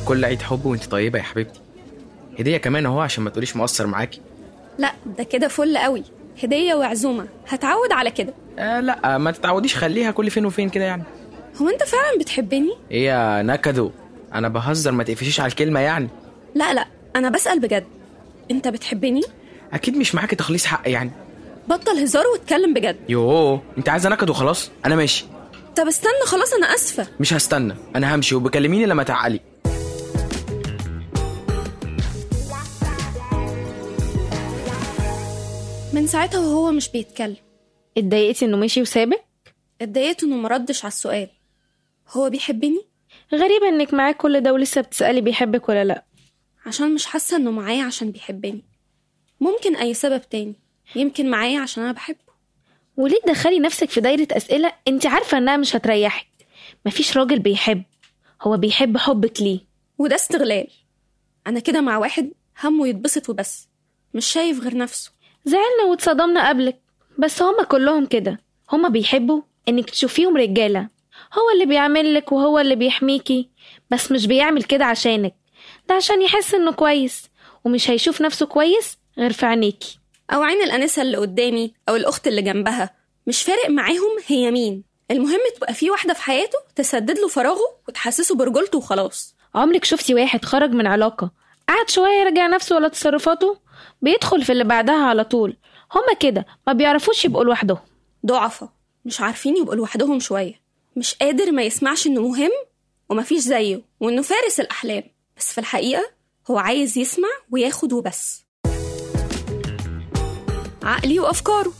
كل عيد حب وانت طيبه يا حبيبتي هديه كمان اهو عشان ما تقوليش مقصر معاكي لا ده كده فل قوي هديه وعزومه هتعود على كده آه لا ما تتعوديش خليها كل فين وفين كده يعني هو انت فعلا بتحبني ايه يا نكدو انا بهزر ما تقفشيش على الكلمه يعني لا لا انا بسال بجد انت بتحبني اكيد مش معاكي تخليص حق يعني بطل هزار واتكلم بجد يوه انت عايزه نكد وخلاص انا ماشي طب استنى خلاص انا اسفه مش هستنى انا همشي وبكلميني لما تعقلي من ساعتها وهو مش بيتكلم اتضايقتي انه مشي وسابك اتضايقت انه مردش على السؤال هو بيحبني غريبة انك معاه كل ده ولسه بتسألي بيحبك ولا لا عشان مش حاسه انه معايا عشان بيحبني ممكن اي سبب تاني يمكن معايا عشان انا بحبه وليه تدخلي نفسك في دايرة أسئلة انت عارفة انها مش هتريحك مفيش راجل بيحب هو بيحب حبك ليه وده استغلال انا كده مع واحد همه يتبسط وبس مش شايف غير نفسه زعلنا واتصدمنا قبلك بس هما كلهم كده هما بيحبوا انك تشوفيهم رجالة هو اللي بيعملك وهو اللي بيحميكي بس مش بيعمل كده عشانك ده عشان يحس انه كويس ومش هيشوف نفسه كويس غير في عينيكي او عين الانسه اللي قدامي او الاخت اللي جنبها مش فارق معاهم هي مين المهم تبقى في واحده في حياته تسدد له فراغه وتحسسه برجولته وخلاص عمرك شفتي واحد خرج من علاقة قعد شوية يراجع نفسه ولا تصرفاته بيدخل في اللي بعدها على طول هما كده ما بيعرفوش يبقوا لوحدهم ضعفة مش عارفين يبقوا لوحدهم شويه مش قادر ما يسمعش انه مهم ومفيش زيه وانه فارس الاحلام بس في الحقيقه هو عايز يسمع وياخد وبس عقلي وافكاره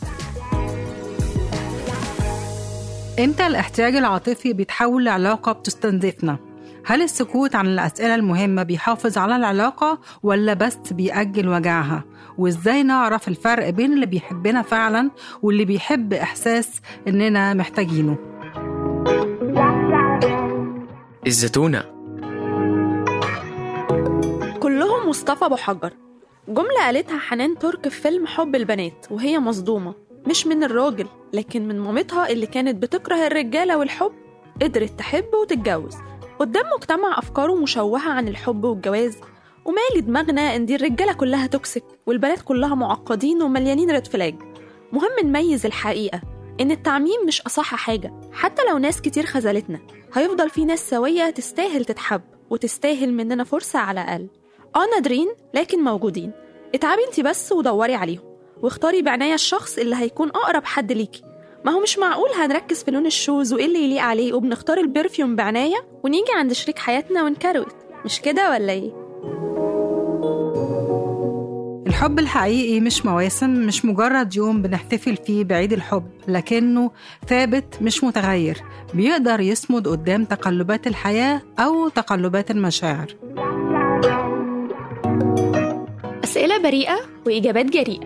امتى الاحتياج العاطفي بيتحول لعلاقة بتستنزفنا؟ هل السكوت عن الأسئلة المهمة بيحافظ على العلاقة ولا بس بيأجل وجعها؟ وإزاي نعرف الفرق بين اللي بيحبنا فعلا واللي بيحب إحساس إننا محتاجينه؟ الزتونه كلهم مصطفى ابو حجر جملة قالتها حنان ترك في فيلم حب البنات وهي مصدومة مش من الراجل لكن من مامتها اللي كانت بتكره الرجالة والحب قدرت تحب وتتجوز قدام مجتمع أفكاره مشوهة عن الحب والجواز ومالي دماغنا إن دي الرجالة كلها توكسيك والبنات كلها معقدين ومليانين ريد فلاج مهم نميز الحقيقة إن التعميم مش أصح حاجة حتى لو ناس كتير خذلتنا هيفضل في ناس سوية تستاهل تتحب وتستاهل مننا فرصة على الأقل اه نادرين لكن موجودين اتعبي انت بس ودوري عليهم واختاري بعناية الشخص اللي هيكون أقرب حد ليكي ما هو مش معقول هنركز في لون الشوز وإيه اللي يليق عليه وبنختار البرفيوم بعناية ونيجي عند شريك حياتنا ونكروت مش كده ولا إيه؟ الحب الحقيقي مش مواسم مش مجرد يوم بنحتفل فيه بعيد الحب لكنه ثابت مش متغير بيقدر يصمد قدام تقلبات الحياة أو تقلبات المشاعر اسئله بريئه واجابات جريئه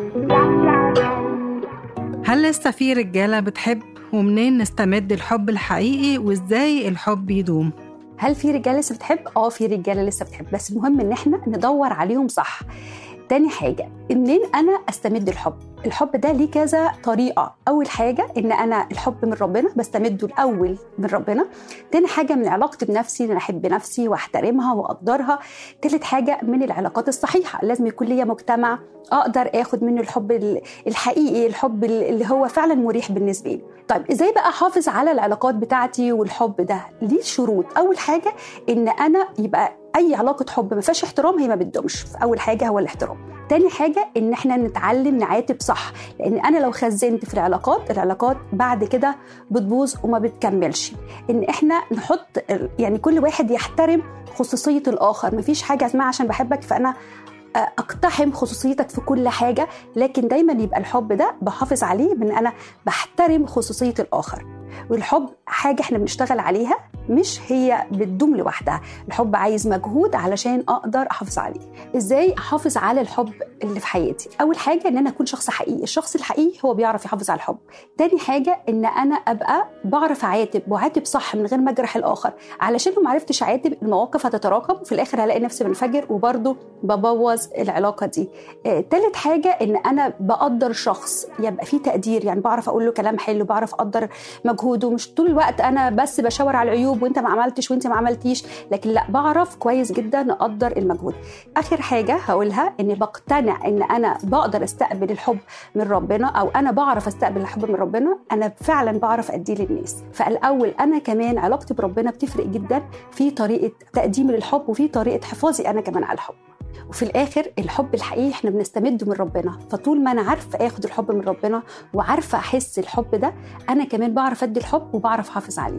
هل لسه في رجالة بتحب ومنين نستمد الحب الحقيقي وإزاي الحب يدوم هل في رجاله لسه بتحب؟ اه في رجاله لسه بتحب بس المهم ان احنا ندور عليهم صح. تاني حاجة منين أنا أستمد الحب؟ الحب ده ليه كذا طريقة أول حاجة إن أنا الحب من ربنا بستمده الأول من ربنا تاني حاجة من علاقتي بنفسي إن أنا أحب نفسي وأحترمها وأقدرها تالت حاجة من العلاقات الصحيحة لازم يكون ليا مجتمع أقدر آخد منه الحب ال- الحقيقي الحب ال- اللي هو فعلا مريح بالنسبة لي طيب إزاي بقى أحافظ على العلاقات بتاعتي والحب ده ليه شروط أول حاجة إن أنا يبقى اي علاقه حب ما فيهاش احترام هي ما بتدومش اول حاجه هو الاحترام تاني حاجه ان احنا نتعلم نعاتب صح لان انا لو خزنت في العلاقات العلاقات بعد كده بتبوظ وما بتكملش ان احنا نحط ال- يعني كل واحد يحترم خصوصيه الاخر مفيش حاجه اسمها عشان بحبك فانا آه، اقتحم خصوصيتك في كل حاجه لكن دايما يبقى الحب ده بحافظ عليه بان انا بحترم خصوصيه الاخر والحب حاجه احنا بنشتغل عليها مش هي بتدوم لوحدها الحب عايز مجهود علشان اقدر احافظ عليه ازاي احافظ على الحب اللي في حياتي اول حاجه ان انا اكون شخص حقيقي الشخص الحقيقي هو بيعرف يحافظ على الحب تاني حاجه ان انا ابقى بعرف اعاتب واعاتب صح من غير ما اجرح الاخر علشان لو ما عرفتش اعاتب المواقف هتتراكم وفي الاخر هلاقي نفسي بنفجر وبرضه ببوظ العلاقه دي آه، تالت حاجه ان انا بقدر شخص يبقى فيه تقدير يعني بعرف اقول له كلام حلو بعرف اقدر مجهود مجهود ومش طول الوقت انا بس بشاور على العيوب وانت ما عملتش وانت ما عملتيش لكن لا بعرف كويس جدا اقدر المجهود اخر حاجه هقولها اني بقتنع ان انا بقدر استقبل الحب من ربنا او انا بعرف استقبل الحب من ربنا انا فعلا بعرف اديه للناس فالاول انا كمان علاقتي بربنا بتفرق جدا في طريقه تقديمي للحب وفي طريقه حفاظي انا كمان على الحب وفي الاخر الحب الحقيقي احنا بنستمده من ربنا فطول ما انا عارفه اخد الحب من ربنا وعارفه احس الحب ده انا كمان بعرف ادي الحب وبعرف احافظ عليه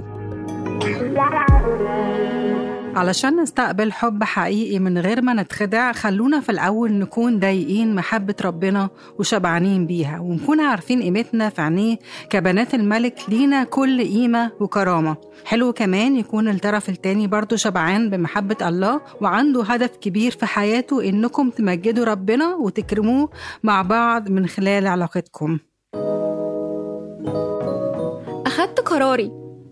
علشان نستقبل حب حقيقي من غير ما نتخدع خلونا في الأول نكون ضايقين محبة ربنا وشبعانين بيها ونكون عارفين قيمتنا في عينيه كبنات الملك لينا كل قيمة وكرامة حلو كمان يكون الطرف التاني برضو شبعان بمحبة الله وعنده هدف كبير في حياته إنكم تمجدوا ربنا وتكرموه مع بعض من خلال علاقتكم أخدت قراري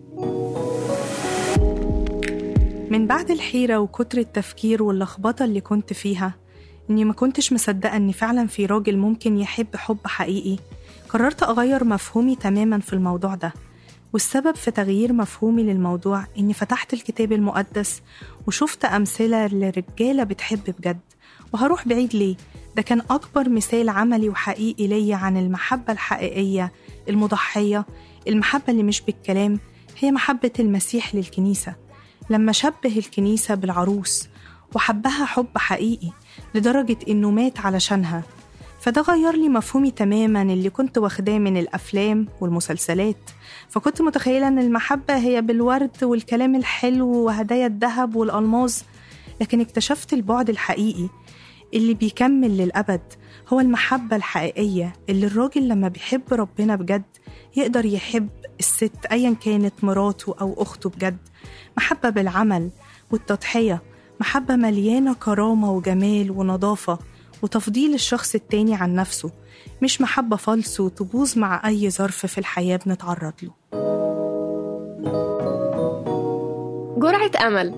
من بعد الحيرة وكتر التفكير واللخبطة اللي كنت فيها إني ما كنتش مصدقة إن فعلا في راجل ممكن يحب حب حقيقي قررت أغير مفهومي تماما في الموضوع ده والسبب في تغيير مفهومي للموضوع إني فتحت الكتاب المقدس وشفت أمثلة لرجالة بتحب بجد وهروح بعيد ليه ده كان أكبر مثال عملي وحقيقي ليا عن المحبة الحقيقية المضحية المحبة اللي مش بالكلام هي محبة المسيح للكنيسة لما شبه الكنيسة بالعروس وحبها حب حقيقي لدرجة إنه مات علشانها فده غير لي مفهومي تماما اللي كنت واخداه من الأفلام والمسلسلات فكنت متخيلة إن المحبة هي بالورد والكلام الحلو وهدايا الذهب والألماظ لكن اكتشفت البعد الحقيقي اللي بيكمل للأبد هو المحبة الحقيقية اللي الراجل لما بيحب ربنا بجد يقدر يحب الست أيا كانت مراته أو أخته بجد محبة بالعمل والتضحية محبة مليانة كرامة وجمال ونظافة وتفضيل الشخص التاني عن نفسه مش محبة فالص وتبوظ مع أي ظرف في الحياة بنتعرض له جرعة أمل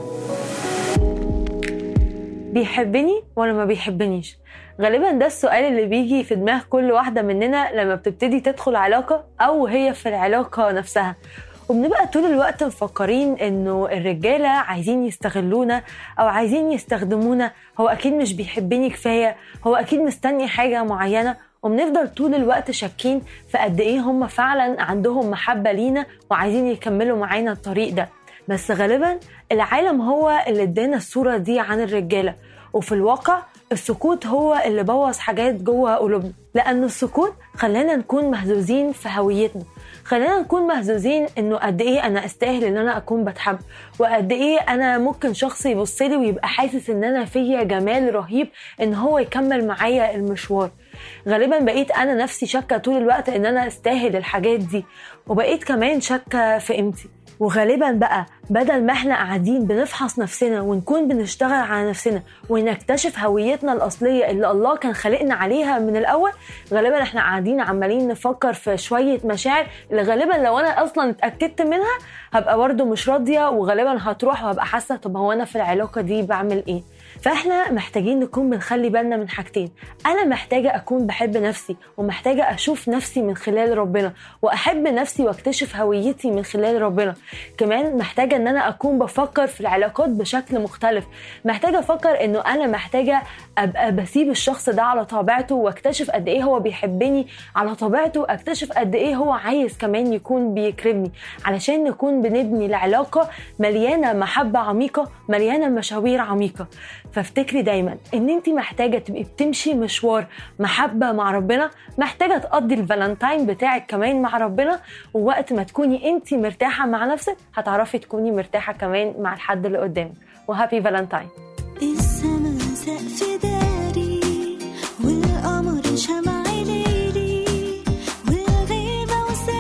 بيحبني ولا ما بيحبنيش غالبا ده السؤال اللي بيجي في دماغ كل واحدة مننا لما بتبتدي تدخل علاقة أو هي في العلاقة نفسها وبنبقى طول الوقت مفكرين انه الرجالة عايزين يستغلونا او عايزين يستخدمونا هو اكيد مش بيحبني كفاية هو اكيد مستني حاجة معينة وبنفضل طول الوقت شاكين في قد ايه هم فعلا عندهم محبة لينا وعايزين يكملوا معانا الطريق ده بس غالبا العالم هو اللي ادانا الصورة دي عن الرجالة وفي الواقع السكوت هو اللي بوظ حاجات جوه قلوبنا لأن السكوت خلانا نكون مهزوزين في هويتنا خلينا نكون مهزوزين انه قد ايه انا استاهل ان انا اكون بتحب وقد ايه انا ممكن شخص يبص لي ويبقى حاسس ان انا فيا جمال رهيب ان هو يكمل معايا المشوار غالبا بقيت انا نفسي شاكه طول الوقت ان انا استاهل الحاجات دي وبقيت كمان شاكه في قيمتي وغالبا بقى بدل ما احنا قاعدين بنفحص نفسنا ونكون بنشتغل على نفسنا ونكتشف هويتنا الأصلية اللي الله كان خلقنا عليها من الأول غالبا احنا قاعدين عمالين نفكر في شوية مشاعر اللي غالبا لو أنا أصلا اتأكدت منها هبقى برضه مش راضية وغالبا هتروح وهبقى حاسة طب هو أنا في العلاقة دي بعمل إيه فاحنا محتاجين نكون بنخلي بالنا من حاجتين انا محتاجه اكون بحب نفسي ومحتاجه اشوف نفسي من خلال ربنا واحب نفسي واكتشف هويتي من خلال ربنا كمان محتاجه ان انا اكون بفكر في العلاقات بشكل مختلف محتاجه افكر انه انا محتاجه ابقى بسيب الشخص ده على طبيعته واكتشف قد ايه هو بيحبني على طبيعته اكتشف قد ايه هو عايز كمان يكون بيكرمني علشان نكون بنبني العلاقه مليانه محبه عميقه مليانه مشاوير عميقه فافتكري دايما ان انت محتاجه تبقي بتمشي مشوار محبه مع ربنا محتاجه تقضي الفالنتاين بتاعك كمان مع ربنا ووقت ما تكوني انت مرتاحه مع نفسك هتعرفي تكوني مرتاحه كمان مع الحد اللي قدامك وهابي فالنتاين السما سقف داري والقمر شمع ليلي والغيمة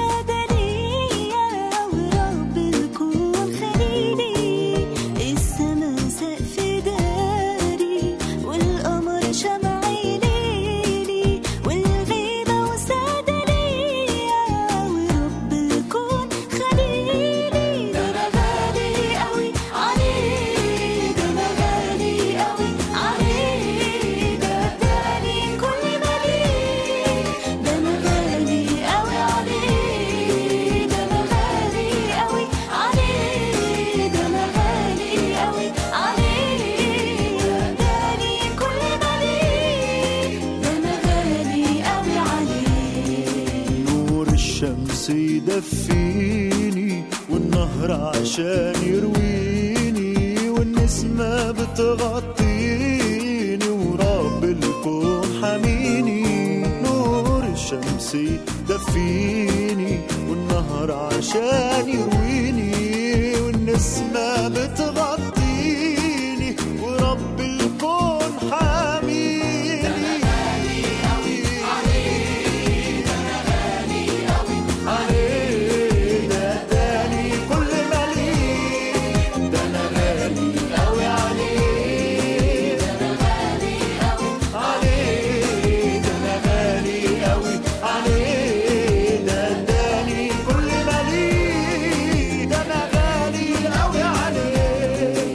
وسادرية ورب الكون خليلي السما سقف داري والقمر شمع ليلي والغيمة وسادرية ورب الكون خليلي ده أنا غالي قوي عليه ده أنا غالي يدفيني والنهر عشان يرويني والنسمة بتغطيني ورب الكون حميني نور الشمس يدفيني والنهر عشان يرويني والنسمة بتغطيني ورب الكون حميني عليه ده اداني كل مليء ده انا غالي قوي عليه ده انا غالي قوي عليه ده انا غالي قوي عليه ده اداني كل مليء ده انا غالي قوي عليه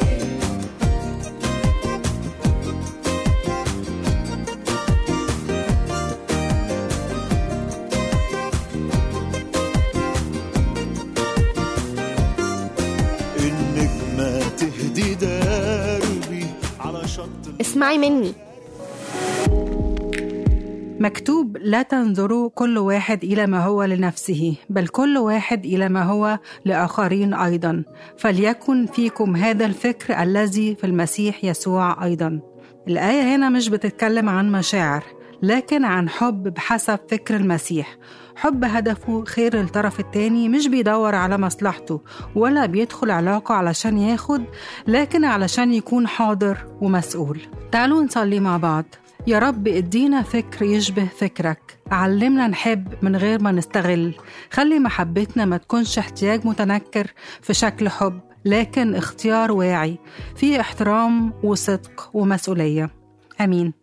النجمة تهدي دربي على شط اسمعي مني مكتوب لا تنظروا كل واحد إلى ما هو لنفسه بل كل واحد إلى ما هو لآخرين أيضا فليكن فيكم هذا الفكر الذي في المسيح يسوع أيضا الآية هنا مش بتتكلم عن مشاعر لكن عن حب بحسب فكر المسيح حب هدفه خير الطرف التاني مش بيدور على مصلحته ولا بيدخل علاقة علشان ياخد لكن علشان يكون حاضر ومسؤول تعالوا نصلي مع بعض يا رب ادينا فكر يشبه فكرك علمنا نحب من غير ما نستغل خلي محبتنا ما تكونش احتياج متنكر في شكل حب لكن اختيار واعي فيه احترام وصدق ومسؤولية امين